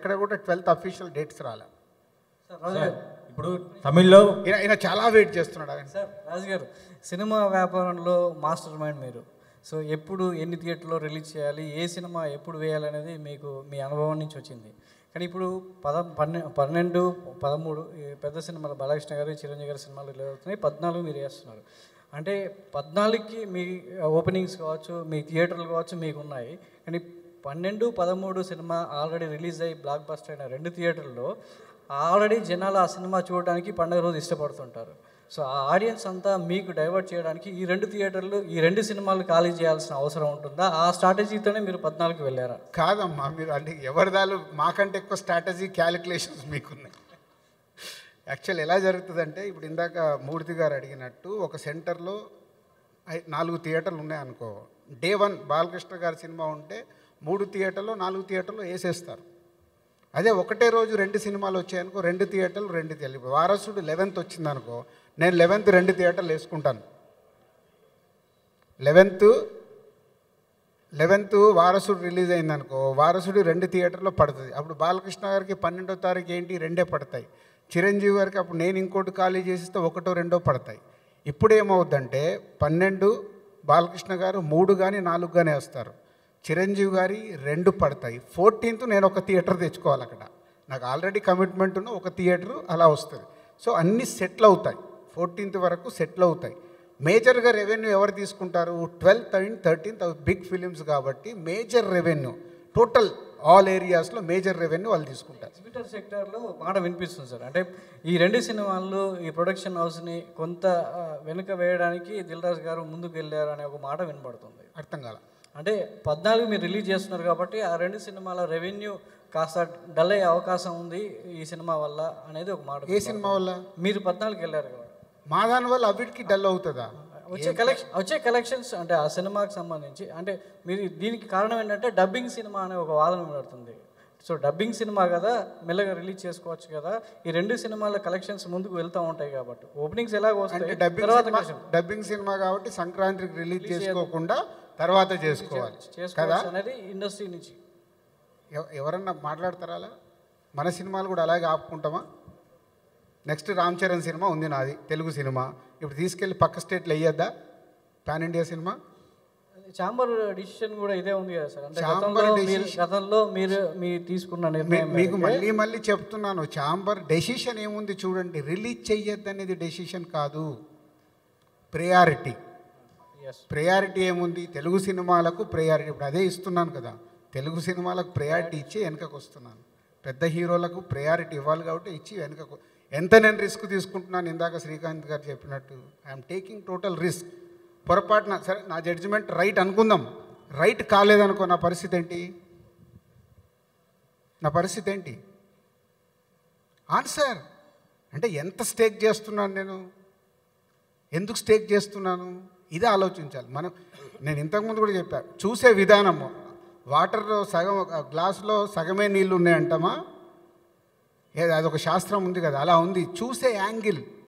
ఇక్కడ కూడా twelfth official dates రాలే సార్ రాజు గారు ఇప్పుడు తమిళ్లో ఈయన ఈయన చాలా వెయిట్ చేస్తున్నాడు ఆయన సార్ రాజు గారు సినిమా వ్యాపారంలో మాస్టర్ మైండ్ మీరు సో ఎప్పుడు ఎన్ని థియేటర్లో రిలీజ్ చేయాలి ఏ సినిమా ఎప్పుడు వేయాలనేది మీకు మీ అనుభవం నుంచి వచ్చింది కానీ ఇప్పుడు పద పన్నె పన్నెండు పదమూడు ఈ పెద్ద సినిమాలు బాలకృష్ణ గారు చిరంజీవి గారి సినిమాలు రిలీజ్ అవుతున్నాయి పద్నాలుగు మీరు వేస్తున్నారు అంటే పద్నాలుగుకి మీ ఓపెనింగ్స్ కావచ్చు మీ థియేటర్లు కావచ్చు మీకు ఉన్నాయి కానీ పన్నెండు పదమూడు సినిమా ఆల్రెడీ రిలీజ్ అయ్యి బ్లాక్ బస్టర్ అయిన రెండు థియేటర్లో ఆల్రెడీ జనాలు ఆ సినిమా చూడడానికి పండుగ రోజు ఇష్టపడుతుంటారు సో ఆ ఆడియన్స్ అంతా మీకు డైవర్ట్ చేయడానికి ఈ రెండు థియేటర్లు ఈ రెండు సినిమాలు ఖాళీ చేయాల్సిన అవసరం ఉంటుందా ఆ స్ట్రాటజీతోనే మీరు పద్నాలుగుకి వెళ్ళారా కాదమ్మా మీరు అంటే ఎవరిదాలు మాకంటే ఎక్కువ స్ట్రాటజీ క్యాలిక్యులేషన్స్ మీకున్నాయి యాక్చువల్ ఎలా జరుగుతుందంటే ఇప్పుడు ఇందాక మూర్తి గారు అడిగినట్టు ఒక సెంటర్లో ఐ- నాలుగు థియేటర్లు ఉన్నాయనుకో డే వన్ బాలకృష్ణ గారి సినిమా ఉంటే మూడు థియేటర్లో నాలుగు థియేటర్లో వేసేస్తారు అదే ఒకటే రోజు రెండు సినిమాలు వచ్చాయనుకో రెండు థియేటర్లు రెండు థియేటర్లు ఇప్పుడు వారసుడు లెవెన్త్ వచ్చిందనుకో నేను లెవెన్త్ రెండు థియేటర్లు వేసుకుంటాను లెవెన్త్ లెవెన్త్ వారసుడు రిలీజ్ అయిందనుకో వారసుడు రెండు థియేటర్లో పడుతుంది అప్పుడు బాలకృష్ణ గారికి పన్నెండో తారీఖు ఏంటి రెండే పడతాయి చిరంజీవి గారికి అప్పుడు నేను ఇంకోటి ఖాళీ చేసిస్తే ఒకటో రెండో పడతాయి ఇప్పుడు ఏమవుద్దంటే పన్నెండు బాలకృష్ణ గారు మూడు కానీ నాలుగు కానీ వేస్తారు చిరంజీవి గారి రెండు పడతాయి ఫోర్టీన్త్ నేను ఒక థియేటర్ తెచ్చుకోవాలి అక్కడ నాకు ఆల్రెడీ కమిట్మెంట్ ఉన్న ఒక థియేటర్ అలా వస్తుంది సో అన్నీ సెటిల్ అవుతాయి ఫోర్టీన్త్ వరకు సెటిల్ అవుతాయి మేజర్గా రెవెన్యూ ఎవరు తీసుకుంటారు twelfth and thirteenth big films కాబట్టి మేజర్ రెవెన్యూ టోటల్ ఆల్ ఏరియాస్లో మేజర్ రెవెన్యూ వాళ్ళు తీసుకుంటారు ఎగ్జిబిటర్ సెక్టార్లో మాట వినిపిస్తుంది సార్ అంటే ఈ రెండు సినిమాల్లో ఈ ప్రొడక్షన్ హౌస్ని కొంత ఆ, వెనుక వేయడానికి దిల్ రాజు గారు ముందుకు వెళ్ళారు అనే ఒక మాట వినపడుతుంది అర్థం కాల అంటే పద్నాలుగు మీరు రిలీజ్ చేస్తున్నారు కాబట్టి ఆ రెండు సినిమాల రెవెన్యూ కాస్త డల్ అయ్యే అవకాశం ఉంది ఈ సినిమా వల్ల అనేది ఒక మాట ఏ సినిమా వల్ల మీరు పద్నాలుగు వెళ్ళారు కాబట్టి మా దాని వల్ల అవిటికి డల్ అవుతుందా వచ్చే కలెక్షన్ వచ్చే కలెక్షన్స్ అంటే ఆ సినిమాకి సంబంధించి అంటే మీరు దీనికి కారణం ఏంటంటే డబ్బింగ్ సినిమా అనే ఒక వాదన వినబడుతుంది సో డబ్బింగ్ సినిమా కదా మెల్లగా రిలీజ్ చేసుకోవచ్చు కదా ఈ రెండు సినిమాల కలెక్షన్స్ ముందుకు వెళ్తూ ఉంటాయి కాబట్టి ఓపెనింగ్స్ ఎలాగ అంటే వస్తాయి డబ్బింగ్ తర్వాత సినిమా collection. డబ్బింగ్ సినిమా కాబట్టి సంక్రాంతికి రిలీజ్ చేసుకోకుండా తర్వాత చేసుకోవాలి కదా చేసుకోవచ్చు అనేది ఇండస్ట్రీ నుంచి ఎవ- ఎవరన్నా మాట్లాడతారా అలా మన సినిమాలు కూడా అలాగే ఆపుకుంటామా నెక్స్ట్ రామ్ చరణ్ సినిమా ఉంది నాది తెలుగు సినిమా ఇప్పుడు తీసుకెళ్ళి పక్క స్టేట్లో వేయద్దా pan India cinema chamber decision కూడా ఇదే ఉంది కదా సార్ అంటే Chamber గతంలో మీరు decision- గతంలో మీరు మీరు తీసుకున్న మీ- నిర్ణయం మీకు మేరకే మళ్ళీ మళ్ళీ చెప్తున్నాను చాంబర్ డెసిషన్ ఏముంది చూడండి రిలీజ్ చెయ్యొద్దు అనేది డెసిషన్ కాదు ప్రయారిటీ Yes. ప్రయారిటీ ఏముంది తెలుగు సినిమాలకు ప్రయారిటీ ఇప్పుడు అదే ఇస్తున్నాను కదా తెలుగు సినిమాలకు ప్రయారిటీ ఇచ్చి వెనకకు వస్తున్నాను పెద్ద హీరోలకు ప్రయారిటీ ఇవ్వాలి కాబట్టి ఇచ్చి వెనకకు ఎంత నేను రిస్క్ తీసుకుంటున్నాను ఇందాక శ్రీకాంత్ గారు చెప్పినట్టు ఐఎమ్ టేకింగ్ టోటల్ రిస్క్ పొరపాటున సరే నా జడ్జిమెంట్ రైట్ అనుకుందాం రైట్ కాలేదనుకో నా పరిస్థితి ఏంటి నా పరిస్థితి ఏంటి ఆన్సర్ అంటే ఎంత స్టేక్ చేస్తున్నాను నేను ఎందుకు స్టేక్ చేస్తున్నాను ఇదే ఆలోచించాలి మనం నేను ఇంతకుముందు కూడా చెప్పా చూసే విధానము వాటర్లో సగం ఒక గ్లాసులో సగమే నీళ్ళు ఉన్నాయంటామా ఏ అదొక శాస్త్రం ఉంది కదా అలా ఉంది చూసే యాంగిల్